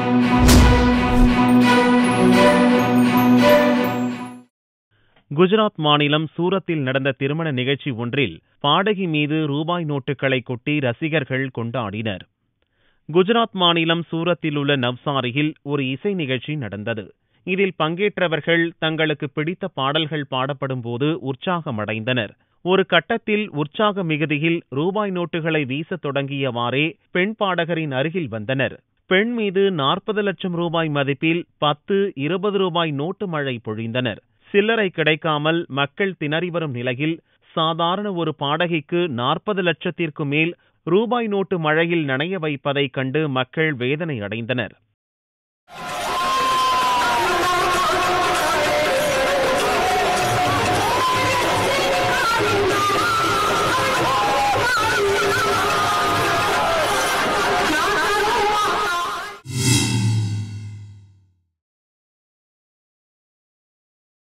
குஜராத் மாநிலம் சூரத்தில் நடந்த திருமண நிகழ்ச்சி ஒன்றில் பாடகி மீது ரூபாய் நோட்டுகளை கொட்டி ரசிகர்கள் கொண்டாடினர் குஜராத் மாநிலம் சூரத்தில் உள்ள நவ்சாரியில் ஒரு இசை நிகழ்ச்சி நடந்தது இதில் பங்கேற்றவர்கள் தங்களுக்கு பிடித்த பாடல்கள் பாடப்படும் போது உற்சாகமடைந்தனர் ஒரு கட்டத்தில் உற்சாக மிகுதியில் ரூபாய் நோட்டுகளை வீசத் தொடங்கியவாறே பெண் பாடகரின் அருகில் வந்தனர் பெண் மீது நாற்பது லட்சம் ரூபாய் மதிப்பில் பத்து இருபது ரூபாய் நோட்டு மழை பொழிந்தனர் சில்லறை கிடைக்காமல் மக்கள் திணறி வரும் நிலையில் சாதாரண ஒரு பாடகிக்கு நாற்பது லட்சத்திற்கு மேல் ரூபாய் நோட்டு மழையில் நனைய வைப்பதை கண்டு மக்கள் வேதனை அடைந்தனர்